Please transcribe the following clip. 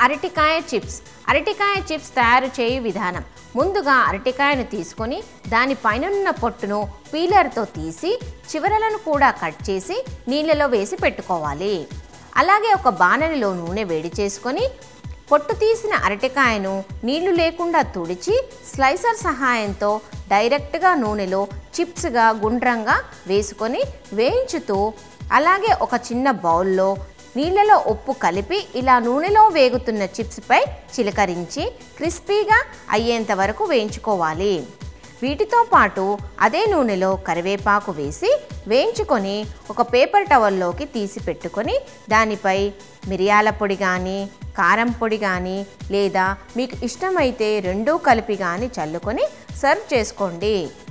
అరటికాయ చిప్స్ అరటికాయ చిప్స్ తయారు చేయు విధానం ముందుగా అరటికాయను తీసుకొని దాని పైనున్న పొట్టును పీలర్తో తీసి చివరలను కూడా కట్ చేసి నీళ్ళలో వేసి పెట్టుకోవాలి అలాగే ఒక బాణలిలో నూనె వేడి చేసుకొని పొట్టు తీసిన అరటికాయను నీళ్లు లేకుండా తుడిచి స్లైసర్ సహాయంతో డైరెక్ట్గా నూనెలో చిప్స్గా గుండ్రంగా వేసుకొని వేయించుతూ అలాగే ఒక చిన్న బౌల్లో నీళ్ళలో ఉప్పు కలిపి ఇలా నూనెలో వేగుతున్న చిప్స్పై చిలకరించి క్రిస్పీగా అయ్యేంత వరకు వేయించుకోవాలి వీటితో పాటు అదే నూనెలో కరివేపాకు వేసి వేయించుకొని ఒక పేపర్ టవల్లోకి తీసి పెట్టుకొని దానిపై మిరియాల పొడి కానీ కారం పొడి కానీ లేదా మీకు ఇష్టమైతే రెండూ కలిపి కానీ చల్లుకొని సర్వ్ చేసుకోండి